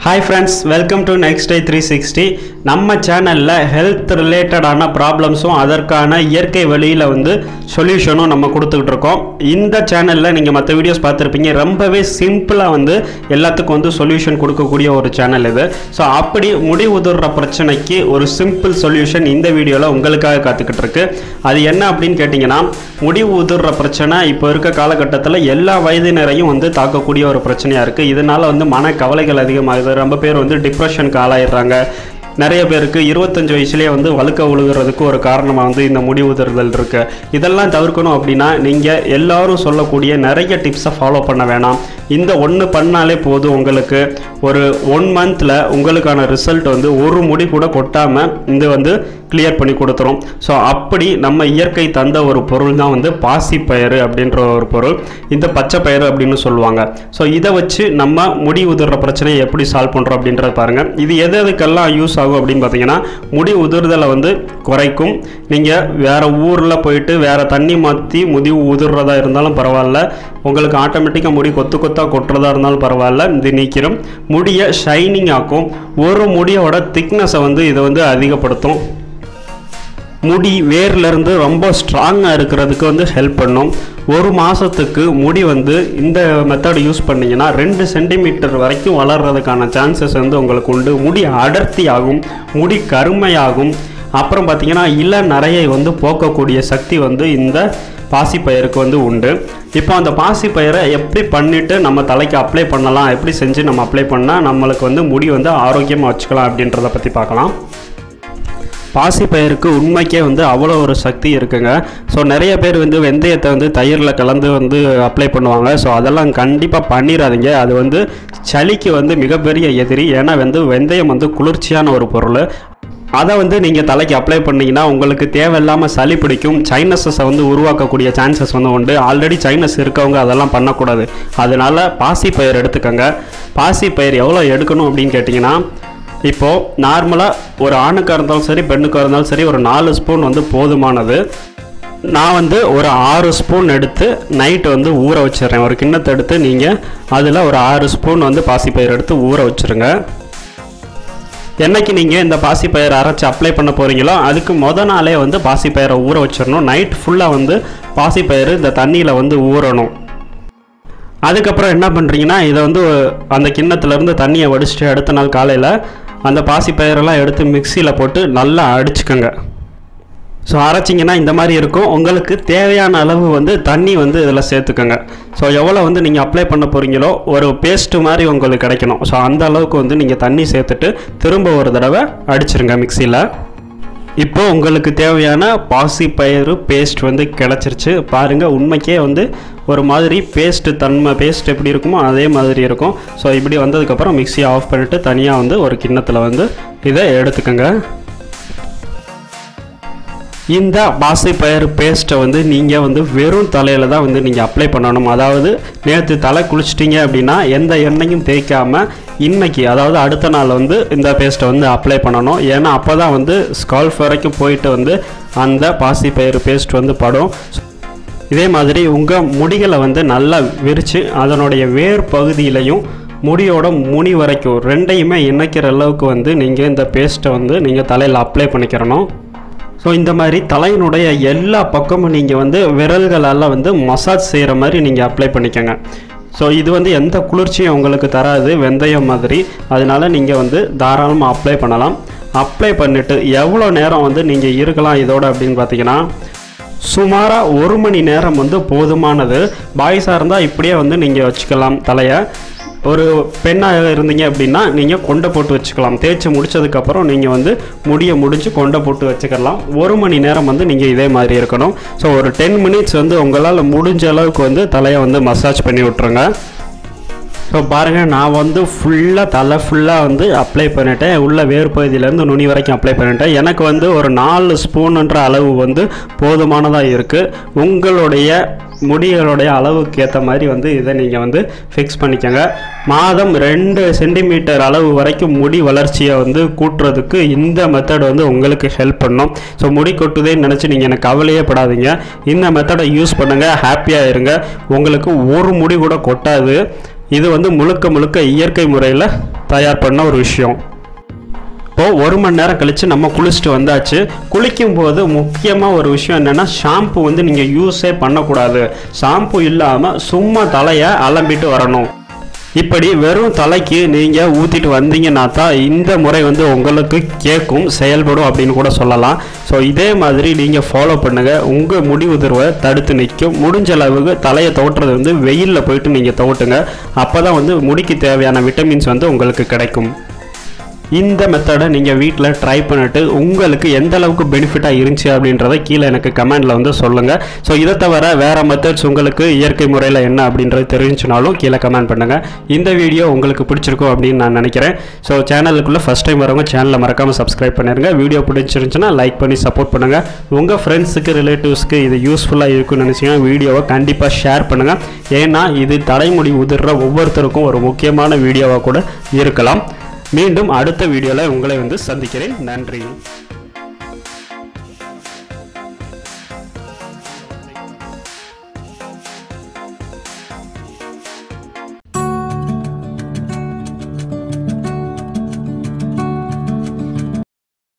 hi friends welcome to next day three sixty நம்ம சேனலில் health ரிலேட்டடான ப்ராப்ளம்ஸும் அதற்கான இயற்கை வழியில் வந்து சொல்யூஷனும் நம்ம கொடுத்துக்கிட்டு இருக்கோம் இந்த சேனலில் நீங்கள் மற்ற வீடியோஸ் பார்த்துருப்பீங்க ரொம்பவே சிம்பிளாக வந்து எல்லாத்துக்கும் வந்து சொல்யூஷன் கொடுக்கக்கூடிய ஒரு சேனல் இது ஸோ அப்படி முடி உதிர்ற பிரச்சனைக்கு ஒரு சிம்பிள் சொல்யூஷன் இந்த வீடியோவில் உங்களுக்காக காத்துக்கிட்டு இருக்கு அது என்ன அப்படின்னு கேட்டிங்கன்னா முடி உதிர்ற பிரச்சனை இப்போ இருக்க காலகட்டத்தில் எல்லா வயதினரையும் வந்து தாக்கக்கூடிய ஒரு பிரச்சனையாக இருக்குது இதனால் வந்து மன கவலைகள் அதிகமாகுது ரொம்ப பேர் வந்து டிப்ரெஷனுக்கு ஆளாயிடுறாங்க நிறைய பேருக்கு இருபத்தஞ்சு வயசுலேயே வந்து வழுக்க விழுகிறதுக்கு ஒரு காரணமாக வந்து இந்த முடி உதிர்தல் இருக்கு இதெல்லாம் தவிர்க்கணும் அப்படின்னா நீங்கள் எல்லாரும் சொல்லக்கூடிய நிறைய டிப்ஸை ஃபாலோ பண்ண வேணாம் இந்த ஒன்று பண்ணாலே போதும் உங்களுக்கு ஒரு ஒன் மந்தில் உங்களுக்கான ரிசல்ட் வந்து ஒரு முடி கூட கொட்டாமல் இது வந்து கிளியர் பண்ணி கொடுத்துரும் ஸோ அப்படி நம்ம இயற்கை தந்த ஒரு பொருள் தான் வந்து பாசிப்பயிறு அப்படின்ற ஒரு பொருள் இந்த பச்சை பயிறு அப்படின்னு சொல்லுவாங்க ஸோ இதை வச்சு நம்ம முடி உதிர்ற பிரச்சனையை எப்படி சால்வ் பண்ணுறோம் அப்படின்றத பாருங்கள் இது எது எதுக்கெல்லாம் யூஸ் ஆகும் அப்படின்னு பார்த்தீங்கன்னா முடி உதிர்தலை வந்து குறைக்கும் நீங்கள் வேறு ஊரில் போயிட்டு வேறு தண்ணி மாற்றி முடி உதிர்றதா இருந்தாலும் பரவாயில்ல உங்களுக்கு ஆட்டோமேட்டிக்காக முடி கொத்து கொத்தாக கொட்டுறதா இருந்தாலும் பரவாயில்ல இது நீக்கிறோம் முடியை ஷைனிங் ஆக்கும் ஒரு முடியோட திக்னஸை வந்து இதை வந்து அதிகப்படுத்தும் முடி வேர்லேருந்து ரொம்ப ஸ்ட்ராங்காக இருக்கிறதுக்கு வந்து ஹெல்ப் பண்ணும் ஒரு மாதத்துக்கு முடி வந்து இந்த மெத்தட் யூஸ் பண்ணிங்கன்னா ரெண்டு சென்டிமீட்டர் வரைக்கும் வளர்கிறதுக்கான சான்சஸ் வந்து உங்களுக்கு உண்டு முடி அடர்த்தி ஆகும் முடி கருமையாகும் அப்புறம் பார்த்திங்கன்னா இள நிறையை வந்து போக்கக்கூடிய சக்தி வந்து இந்த பாசிப்பயிருக்கு வந்து உண்டு இப்போ அந்த பாசிப்பயிரை எப்படி பண்ணிவிட்டு நம்ம தலைக்கு அப்ளை பண்ணலாம் எப்படி செஞ்சு நம்ம அப்ளை பண்ணால் நம்மளுக்கு வந்து முடி வந்து ஆரோக்கியமாக வச்சுக்கலாம் அப்படின்றத பற்றி பார்க்கலாம் பாசிப்பயிருக்கு உண்மைக்கே வந்து அவ்வளோ ஒரு சக்தி இருக்குங்க ஸோ நிறைய பேர் வந்து வெந்தயத்தை வந்து தயிரில் கலந்து வந்து அப்ளை பண்ணுவாங்க ஸோ அதெல்லாம் கண்டிப்பாக பண்ணிடாதீங்க அது வந்து சளிக்கு வந்து மிகப்பெரிய எதிரி ஏன்னா வந்து வெந்தயம் வந்து குளிர்ச்சியான ஒரு பொருள் அதை வந்து நீங்கள் தலைக்கு அப்ளை பண்ணிங்கன்னா உங்களுக்கு தேவையில்லாமல் சளி பிடிக்கும் சைனஸஸை வந்து உருவாக்கக்கூடிய சான்சஸ் வந்து உண்டு ஆல்ரெடி சைனஸ் இருக்கவங்க அதெல்லாம் பண்ணக்கூடாது அதனால பாசிப்பயிர் எடுத்துக்கோங்க பாசிப்பயிர் எவ்வளோ எடுக்கணும் அப்படின்னு கேட்டிங்கன்னா இப்போது நார்மலாக ஒரு ஆணுக்காக இருந்தாலும் சரி பெண்ணுக்காக இருந்தாலும் சரி ஒரு நாலு ஸ்பூன் வந்து போதுமானது நான் வந்து ஒரு ஆறு ஸ்பூன் எடுத்து நைட்டு வந்து ஊற வச்சிடுறேன் ஒரு கிண்ணத்தை எடுத்து நீங்கள் அதில் ஒரு ஆறு ஸ்பூன் வந்து பாசிப்பயிர் எடுத்து ஊற வச்சுருங்க என்னைக்கு நீங்கள் இந்த பாசிப்பயிரை அரைச்சி அப்ளை பண்ண போகிறீங்களோ அதுக்கு முத நாளே வந்து பாசிப்பயிரை ஊற வச்சிடணும் நைட் ஃபுல்லாக வந்து பாசிப்பயிறு இந்த தண்ணியில் வந்து ஊறணும் அதுக்கப்புறம் என்ன பண்ணுறீங்கன்னா இதை வந்து அந்த கிண்ணத்துலேருந்து தண்ணியை வடிச்சிட்டு அடுத்த நாள் காலையில் அந்த பாசிப்பயிரெல்லாம் எடுத்து மிக்சியில் போட்டு நல்லா அடிச்சுக்கோங்க ஸோ அரைச்சிங்கன்னா இந்த மாதிரி இருக்கும் உங்களுக்கு தேவையான அளவு வந்து தண்ணி வந்து இதில் சேர்த்துக்கோங்க ஸோ எவ்வளோ வந்து நீங்கள் அப்ளை பண்ண போகிறீங்களோ ஒரு பேஸ்ட்டு மாதிரி உங்களுக்கு கிடைக்கணும் ஸோ அந்த அளவுக்கு வந்து நீங்கள் தண்ணி சேர்த்துட்டு திரும்ப ஒரு தடவை அடிச்சிருங்க மிக்சியில் இப்போ உங்களுக்கு தேவையான பாசிப்பயிறு பேஸ்ட் வந்து கிடச்சிருச்சு பாருங்கள் உண்மைக்கே வந்து ஒரு மாதிரி பேஸ்ட்டு தன்மை பேஸ்ட் எப்படி இருக்குமோ அதே மாதிரி இருக்கும் ஸோ இப்படி வந்ததுக்கப்புறம் மிக்சியை ஆஃப் பண்ணிவிட்டு தனியாக வந்து ஒரு கிண்ணத்தில் வந்து இதை எடுத்துக்கோங்க இந்த பாசிப்பயிறு பேஸ்ட்டை வந்து நீங்கள் வந்து வெறும் தலையில் தான் வந்து நீங்கள் அப்ளை பண்ணணும் அதாவது நேற்று தலை குளிச்சிட்டிங்க அப்படின்னா எந்த எண்ணெயும் தேய்க்காமல் இன்னைக்கு அதாவது அடுத்த நாள் வந்து இந்த பேஸ்ட்டை வந்து அப்ளை பண்ணணும் ஏன்னா அப்போ தான் வந்து ஸ்கால்ஃப் வரைக்கும் போயிட்டு வந்து அந்த பாசிப்பயிறு பேஸ்ட் வந்து படும் இதே மாதிரி உங்கள் முடிகளை வந்து நல்லா விரித்து அதனுடைய வேர் பகுதியிலையும் முடியோட முனி வரைக்கும் ரெண்டையுமே இணைக்கிற அளவுக்கு வந்து நீங்கள் இந்த பேஸ்ட்டை வந்து நீங்கள் தலையில் அப்ளை பண்ணிக்கிறணும் ஸோ இந்த மாதிரி தலையினுடைய எல்லா பக்கமும் நீங்கள் வந்து விரல்களால் வந்து மசாஜ் செய்கிற மாதிரி நீங்கள் அப்ளை பண்ணிக்கோங்க ஸோ இது வந்து எந்த குளிர்ச்சியும் உங்களுக்கு தராது வெந்தயம் மாதிரி அதனால நீங்கள் வந்து தாராளமாக அப்ளை பண்ணலாம் அப்ளை பண்ணிவிட்டு எவ்வளோ நேரம் வந்து நீங்கள் இருக்கலாம் இதோட அப்படின்னு பார்த்தீங்கன்னா சுமாராக ஒரு மணி நேரம் வந்து போதுமானது பாய்ஸாக இருந்தால் இப்படியே வந்து நீங்கள் வச்சுக்கலாம் தலையை ஒரு பெண்ணாக இருந்தீங்க அப்படின்னா நீங்கள் கொண்டை போட்டு வச்சுக்கலாம் தேய்ச்சி முடிச்சதுக்கப்புறம் நீங்கள் வந்து முடியை முடிஞ்சு கொண்டை போட்டு வச்சுக்கலாம் ஒரு மணி நேரம் வந்து நீங்கள் இதே மாதிரி இருக்கணும் ஸோ ஒரு டென் மினிட்ஸ் வந்து உங்களால் முடிஞ்ச அளவுக்கு வந்து தலையை வந்து மசாஜ் பண்ணி விட்ருங்க ஸோ பாருங்கள் நான் வந்து ஃபுல்லாக தலை ஃபுல்லாக வந்து அப்ளை பண்ணிட்டேன் உள்ள வேர் பகுதியிலேருந்து நுனி வரைக்கும் அப்ளை பண்ணிட்டேன் எனக்கு வந்து ஒரு நாலு ஸ்பூனுன்ற அளவு வந்து போதுமானதாக இருக்குது உங்களுடைய முடிகளுடைய அளவுக்கு ஏற்ற மாதிரி வந்து இதை நீங்கள் வந்து ஃபிக்ஸ் பண்ணிக்கோங்க மாதம் ரெண்டு சென்டிமீட்டர் அளவு வரைக்கும் முடி வளர்ச்சியை வந்து கூட்டுறதுக்கு இந்த மெத்தட் வந்து உங்களுக்கு ஹெல்ப் பண்ணும் ஸோ முடி கொட்டுதேன்னு நினச்சி நீங்கள் எனக்கு கவலையே படாதீங்க இந்த மெத்தடை யூஸ் பண்ணுங்கள் ஹாப்பியாக இருங்க உங்களுக்கு ஒரு முடி கூட கொட்டாது இது வந்து முழுக்க முழுக்க இயற்கை முறையில் தயார் பண்ண ஒரு விஷயம் இப்போது ஒரு மணி நேரம் கழித்து நம்ம குளிச்சுட்டு வந்தாச்சு குளிக்கும் போது முக்கியமாக ஒரு விஷயம் என்னென்னா ஷாம்பு வந்து நீங்கள் யூஸே பண்ணக்கூடாது ஷாம்பு இல்லாமல் சும்மா தலையை அலம்பிட்டு வரணும் இப்படி வெறும் தலைக்கு நீங்கள் ஊற்றிட்டு வந்தீங்கன்னா தான் இந்த முறை வந்து உங்களுக்கு கேட்கும் செயல்படும் அப்படின்னு கூட சொல்லலாம் ஸோ இதே மாதிரி நீங்கள் ஃபாலோ பண்ணுங்கள் உங்கள் முடி உதிர்வை தடுத்து நிற்கும் முடிஞ்ச அளவுக்கு தலையை துவட்டுறது வந்து வெயிலில் போயிட்டு நீங்கள் துவட்டுங்க அப்போ தான் வந்து முடிக்கு தேவையான விட்டமின்ஸ் வந்து உங்களுக்கு கிடைக்கும் இந்த மெத்தடை நீங்கள் வீட்டில் ட்ரை பண்ணிட்டு உங்களுக்கு எந்த அளவுக்கு பெனிஃபிட்டாக இருந்துச்சு அப்படின்றத கீழே எனக்கு கமெண்டில் வந்து சொல்லுங்கள் ஸோ இதை தவிர வேறு மெத்தட்ஸ் உங்களுக்கு இயற்கை முறையில் என்ன அப்படின்றது தெரிஞ்சுனாலும் கீழே கமெண்ட் பண்ணுங்கள் இந்த வீடியோ உங்களுக்கு பிடிச்சிருக்கும் அப்படின்னு நான் நினைக்கிறேன் ஸோ சேனலுக்குள்ளே ஃபஸ்ட் டைம் வரவங்க சேனலை மறக்காமல் சப்ஸ்கிரைப் பண்ணிடுங்க வீடியோ பிடிச்சிருந்துச்சுன்னா லைக் பண்ணி சப்போர்ட் பண்ணுங்கள் உங்கள் ஃப்ரெண்ட்ஸுக்கு ரிலேட்டிவ்ஸ்க்கு இது யூஸ்ஃபுல்லாக இருக்குன்னு நினச்சிங்கன்னா வீடியோவை கண்டிப்பாக ஷேர் பண்ணுங்கள் ஏன்னா இது தலைமுடி உதிர்ற ஒவ்வொருத்தருக்கும் ஒரு முக்கியமான வீடியோவாக கூட இருக்கலாம் மீண்டும் அடுத்த வீடியோவில் உங்களை வந்து சந்திக்கிறேன் நன்றி